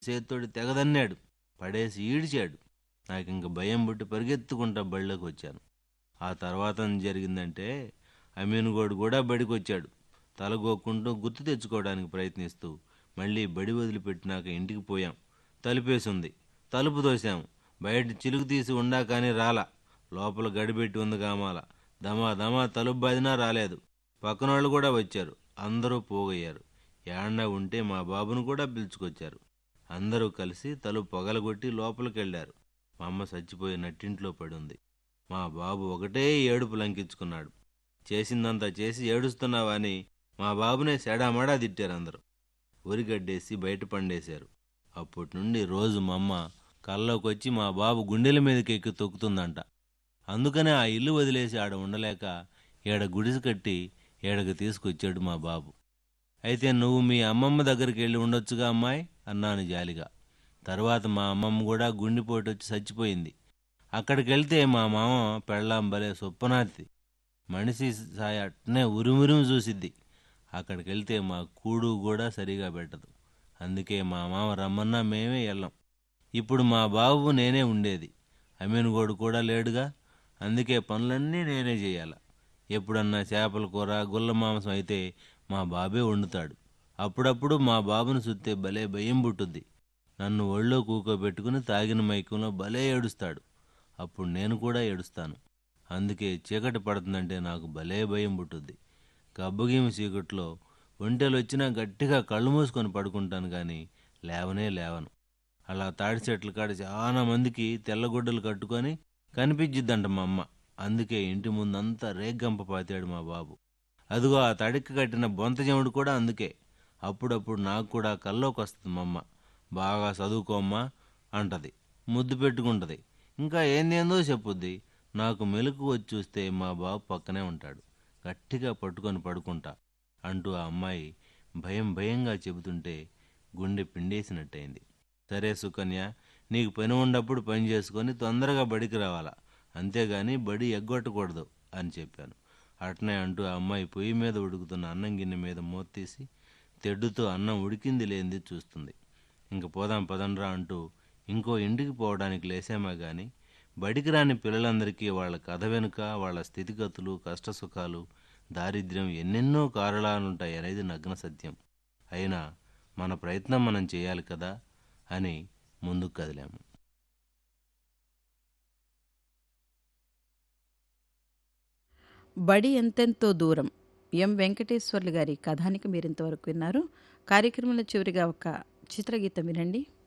చేత్తోటి తెగదన్నాడు పడేసి ఈడ్చాడు నాకింక భయం పుట్టి పరిగెత్తుకుంటా బళ్ళోకి వచ్చాను ఆ తర్వాత ఏం జరిగిందంటే అమీన్గోడు కూడా బడికి వచ్చాడు తలగోక్కుంటూ గుర్తు తెచ్చుకోవడానికి ప్రయత్నిస్తూ మళ్ళీ బడి వదిలిపెట్టినాక ఇంటికి పోయాం తలుపేసింది తలుపు తోసాం బయట చిలుకు తీసి ఉండా కానీ రాలా లోపల గడిపెట్టి ఉంది కామాల దమా దమా తలుపు బాదినా రాలేదు పక్కనోళ్ళు కూడా వచ్చారు అందరూ పోగయ్యారు ఏడన్నా ఉంటే మా బాబును కూడా పిలుచుకొచ్చారు అందరూ కలిసి తలుపు పగలగొట్టి లోపలికి వెళ్ళారు మా అమ్మ చచ్చిపోయి నట్టింట్లో పడి ఉంది మా బాబు ఒకటే ఏడుపు లంకించుకున్నాడు చేసిందంతా చేసి ఏడుస్తున్నావా అని మా బాబునే సెడామడా తిట్టారు అందరూ ఉరిగడ్డేసి బయట పండేశారు అప్పటి నుండి రోజు మా అమ్మ కల్లోకి వచ్చి మా బాబు గుండెల మీదకి ఎక్కి తొక్కుతుందంట అందుకనే ఆ ఇల్లు వదిలేసి ఆడ ఉండలేక ఏడ గుడిసె కట్టి ఏడకి తీసుకొచ్చాడు మా బాబు అయితే నువ్వు మీ అమ్మమ్మ దగ్గరికి వెళ్ళి ఉండొచ్చుగా అమ్మాయి అన్నాను జాలిగా తర్వాత మా అమ్మమ్మ కూడా గుండెపోటు వచ్చి చచ్చిపోయింది అక్కడికి వెళ్తే మా మామ పెళ్ళాం భలే సొప్పనాతి మనిషి సాయ అట్నే ఉరిమురిమి చూసిద్ది అక్కడికి వెళ్తే మా కూడు కూడా సరిగా పెట్టదు అందుకే మా మామ రమ్మన్నా మేమే వెళ్ళాం ఇప్పుడు మా బాబు నేనే ఉండేది అమీన్గోడు కూడా లేడుగా అందుకే పనులన్నీ నేనే చేయాల ఎప్పుడన్నా చేపల కూర గుల్ల మాంసం అయితే మా బాబే వండుతాడు అప్పుడప్పుడు మా బాబును చూస్తే భలే భయం పుట్టుద్ది నన్ను ఒళ్ళో కూకోబెట్టుకుని తాగిన మైకంలో భలే ఏడుస్తాడు అప్పుడు నేను కూడా ఏడుస్తాను అందుకే చీకటి పడుతుందంటే నాకు భలే భయం పుట్టుద్ది గబ్బగీమ చీకట్లో ఒంటెలు వచ్చినా గట్టిగా కళ్ళు మూసుకొని పడుకుంటాను కానీ లేవనే లేవను అలా తాడి చెట్ల కాడ చాలా మందికి తెల్లగుడ్డలు కట్టుకొని కనిపించిద్దంట మా అమ్మ అందుకే ఇంటి ముందంతా రేగ్గంప పాతాడు మా బాబు అదిగో ఆ తడికి కట్టిన బొంత చెముడు కూడా అందుకే అప్పుడప్పుడు నాకు కూడా కల్లోకి వస్తుంది మా అమ్మ బాగా చదువుకోమ్మా అంటది ముద్దు పెట్టుకుంటది ఇంకా ఏందేందో చెప్పుద్ది నాకు మెలకు వచ్చి చూస్తే మా బాబు పక్కనే ఉంటాడు గట్టిగా పట్టుకొని పడుకుంటా అంటూ ఆ అమ్మాయి భయం భయంగా చెబుతుంటే గుండె పిండేసినట్టయింది సరే సుకన్య నీకు పని ఉన్నప్పుడు పని చేసుకొని తొందరగా బడికి రావాలా అంతేగాని బడి ఎగ్గొట్టకూడదు అని చెప్పాను అట్నే అంటూ ఆ అమ్మాయి పొయ్యి మీద ఉడుకుతున్న అన్నం గిన్నె మీద మూత తీసి తెడ్డుతో అన్నం ఉడికింది లేనిది చూస్తుంది ఇంక పోదాం పదండ్రా అంటూ ఇంకో ఇంటికి పోవడానికి లేసామా గాని బడికి రాని పిల్లలందరికీ వాళ్ళ కథ వెనుక వాళ్ళ స్థితిగతులు కష్టసుఖాలు దారిద్ర్యం ఎన్నెన్నో కారణాలుంటాయి అనేది నగ్న సత్యం అయినా మన ప్రయత్నం మనం చేయాలి కదా అని ముందుకు కదిలాము బడి ఎంతెంతో దూరం ఎం వెంకటేశ్వర్లు గారి కథానికి మీరు ఇంతవరకు విన్నారు కార్యక్రమంలో చివరిగా ఒక చిత్రగీతం వినండి